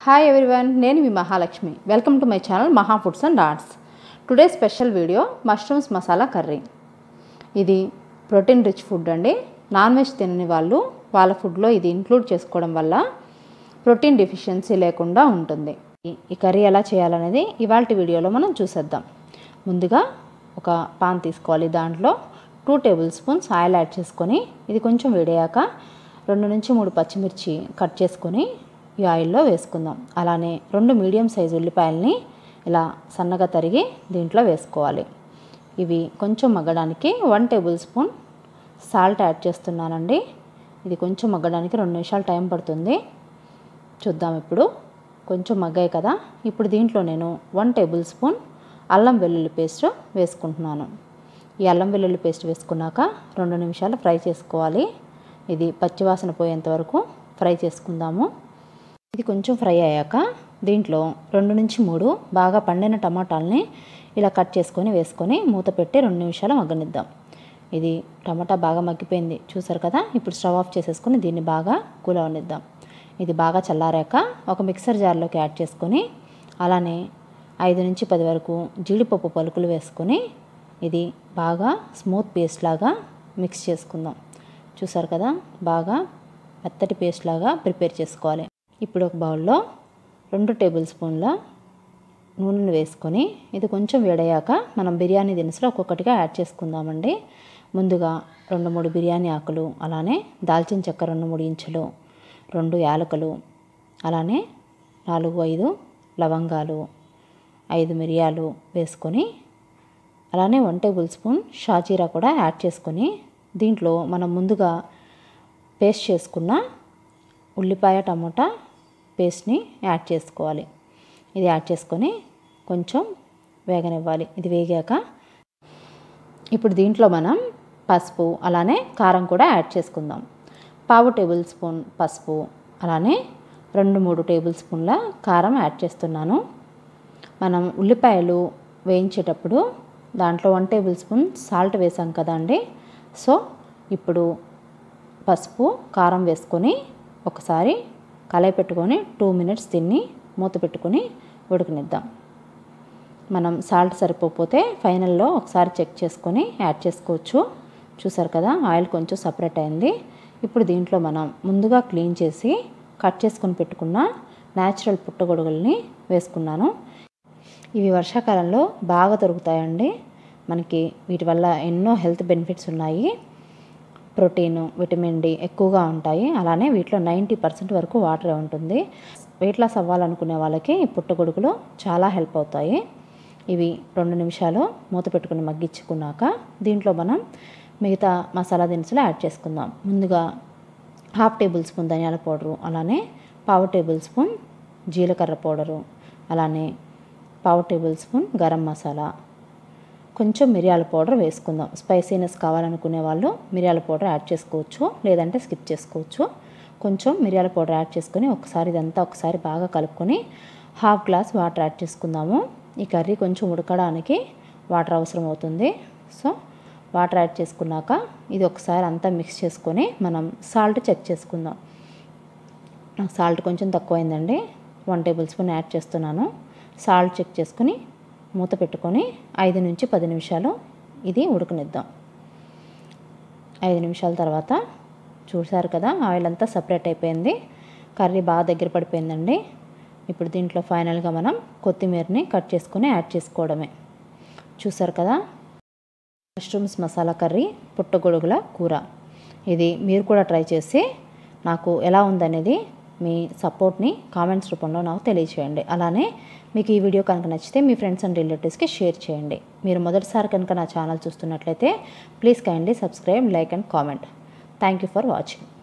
hi everyone నేను మీ Mahalakshmi welcome to my channel Maha foods and arts today special video mushrooms masala curry ఇది protein rich food అండి non veg తినని వాళ్ళు వాళ్ళ ఫుడ్లో ఇది ఇంక్లూడ్ చేసుకోవడం వల్ల ప్రోటీన్ డెఫిషియన్సీ లేకుండా ఉంటుంది ఈ- ఈ కర్రీ ఎలా చేయాలనేది ఇవాళ వీడియోలో మనం చూసేద్దాం ముందుగా ఒక పాన్ తీసుకోవాలి దాంట్లో two tablespoons oil add చేసుకొని ఇది కొంచెం వేడయ్యాక రెండు నుంచి మూడు పచ్చిమిర్చి కట్ చేసుకొని ఈ ఆయిల్లో వేసుకుందాం అలానే రెండు మీడియం సైజు ఉల్లిపాయల్ని ఇలా సన్నగా తరిగి దీంట్లో వేసుకోవాలి ఇవి కొంచెం మగ్గడానికి one tablespoon salt add చేస్తున్నానండి ఇది కొంచెం మగ్గడానికి రెండు నిమిషాలు టైం పడుతుంది చూద్దాం ఇప్పుడు కొంచెం మగ్గాయి కదా ఇప్పుడు దీంట్లో నేను వన్ టేబుల్ స్పూన్ అల్లం వెల్లుల్లి పేస్ట్ వేసుకుంటున్నాను ఈ అల్లం వెల్లుల్లి పేస్ట్ వేసుకున్నాక రెండు నిమిషాలు ఫ్రై చేసుకోవాలి ఇది పచ్చివాసన పోయేంత వరకు ఫ్రై చేసుకుందాము ఇది కొంచెం ఫ్రై అయ్యాక దీంట్లో రెండు నుంచి మూడు బాగా పండిన టమాటాలని ఇలా కట్ చేసుకొని వేసుకొని మూత పెట్టి రెండు నిమిషాలు మగ్గనిద్దాం ఇది టమాటా బాగా మగ్గిపోయింది చూసారు కదా ఇప్పుడు స్టవ్ ఆఫ్ చేసేసుకొని దీన్ని బాగా కూల్ అవనిద్దాం ఇది బాగా చల్లారాక ఒక మిక్సర్ జార్లోకి యాడ్ చేసుకొని అలానే ఐదు నుంచి పది వరకు జీడిపప్పు పలుకులు వేసుకొని ఇది బాగా స్మూత్ పేస్ట్ లాగా మిక్స్ చేసుకుందాం చూసారు కదా బాగా మెత్తటి పేస్ట్ లాగా ప్రిపేర్ చేసుకోవాలి ఇప్పుడు ఒక బౌల్లో రెండు టేబుల్ స్పూన్ల నూనెను వేసుకొని ఇది కొంచెం వేడయ్యాక మనం బిర్యానీ దినుసులు ఒక్కొక్కటిగా యాడ్ చేసుకుందామండి ముందుగా రెండు మూడు బిర్యానీ ఆకులు అలానే దాల్చిన చెక్క రెండు మూడు ఇంచులు రెండు యాలకులు అలానే నాలుగు ఐదు లవంగాలు ఐదు మిరియాలు వేసుకొని అలానే వన్ టేబుల్ స్పూన్ షాజీరా కూడా యాడ్ చేసుకొని దీంట్లో మనం ముందుగా పేస్ట్ చేసుకున్న ఉల్లిపాయ టమోటా పేస్ట్ని యాడ్ చేసుకోవాలి ఇది యాడ్ చేసుకొని కొంచెం వేగనివ్వాలి ఇది వేగాక ఇప్పుడు దీంట్లో మనం పసుపు అలానే కారం కూడా యాడ్ చేసుకుందాం పావు టేబుల్ స్పూన్ పసుపు అలానే రెండు మూడు టేబుల్ స్పూన్ల కారం యాడ్ చేస్తున్నాను మనం ఉల్లిపాయలు వేయించేటప్పుడు దాంట్లో వన్ టేబుల్ స్పూన్ సాల్ట్ వేసాం కదండి సో ఇప్పుడు పసుపు కారం వేసుకొని ఒకసారి కలయి పెట్టుకొని టూ మినిట్స్ తిని మూత పెట్టుకొని ఉడకనిద్దాం మనం సాల్ట్ సరిపోతే ఫైనల్లో ఒకసారి చెక్ చేసుకొని యాడ్ చేసుకోవచ్చు చూసారు కదా ఆయిల్ కొంచెం సపరేట్ అయింది ఇప్పుడు దీంట్లో మనం ముందుగా క్లీన్ చేసి కట్ చేసుకొని పెట్టుకున్న న్యాచురల్ పుట్టగొడుగుల్ని వేసుకున్నాను ఇవి వర్షాకాలంలో బాగా దొరుకుతాయండి మనకి వీటి వల్ల ఎన్నో హెల్త్ బెనిఫిట్స్ ఉన్నాయి ప్రోటీన్ విటమిన్ డి ఎక్కువగా ఉంటాయి అలానే వీటిలో నైంటీ పర్సెంట్ వరకు వాటరే ఉంటుంది వెయిట్ లాస్ అవ్వాలనుకునే వాళ్ళకి ఈ పుట్టగొడుగులు చాలా హెల్ప్ అవుతాయి ఇవి రెండు నిమిషాలు మూత పెట్టుకుని మగ్గించుకున్నాక దీంట్లో మనం మిగతా మసాలా దినుసులు యాడ్ చేసుకుందాం ముందుగా హాఫ్ టేబుల్ స్పూన్ ధనియాల పౌడరు అలానే పావు టేబుల్ స్పూన్ జీలకర్ర పౌడరు అలానే పావు టేబుల్ స్పూన్ గరం మసాలా కొంచెం మిరియాల పౌడర్ వేసుకుందాం స్పైసీనెస్ కావాలనుకునే వాళ్ళు మిరియాల పౌడర్ యాడ్ చేసుకోవచ్చు లేదంటే స్కిప్ చేసుకోవచ్చు కొంచెం మిరియాల పౌడర్ యాడ్ చేసుకొని ఒకసారి ఇదంతా ఒకసారి బాగా కలుపుకొని హాఫ్ గ్లాస్ వాటర్ యాడ్ చేసుకుందాము ఈ కర్రీ కొంచెం ఉడకడానికి వాటర్ అవసరం అవుతుంది సో వాటర్ యాడ్ చేసుకున్నాక ఇది ఒకసారి అంతా మిక్స్ చేసుకొని మనం సాల్ట్ చెక్ చేసుకుందాం నాకు సాల్ట్ కొంచెం తక్కువైందండి వన్ టేబుల్ స్పూన్ యాడ్ చేస్తున్నాను సాల్ట్ చెక్ చేసుకుని మూత పెట్టుకొని ఐదు నుంచి పది నిమిషాలు ఇది ఉడకనిద్దాం ఐదు నిమిషాల తర్వాత చూసారు కదా ఆయిల్ అంతా సపరేట్ అయిపోయింది కర్రీ బాగా దగ్గర పడిపోయిందండి ఇప్పుడు దీంట్లో ఫైనల్గా మనం కొత్తిమీరని కట్ చేసుకొని యాడ్ చేసుకోవడమే చూసారు కదా మష్రూమ్స్ మసాలా కర్రీ పుట్టగొడుగుల కూర ఇది మీరు కూడా ట్రై చేసి నాకు ఎలా ఉందనేది మీ సపోర్ట్ని కామెంట్స్ రూపంలో నాకు తెలియచేయండి అలానే మీకు ఈ వీడియో కనుక నచ్చితే మీ ఫ్రెండ్స్ అండ్ రిలేటివ్స్కి షేర్ చేయండి మీరు మొదటిసారి కనుక నా ఛానల్ చూస్తున్నట్లయితే please kindly subscribe like and comment thank you for watching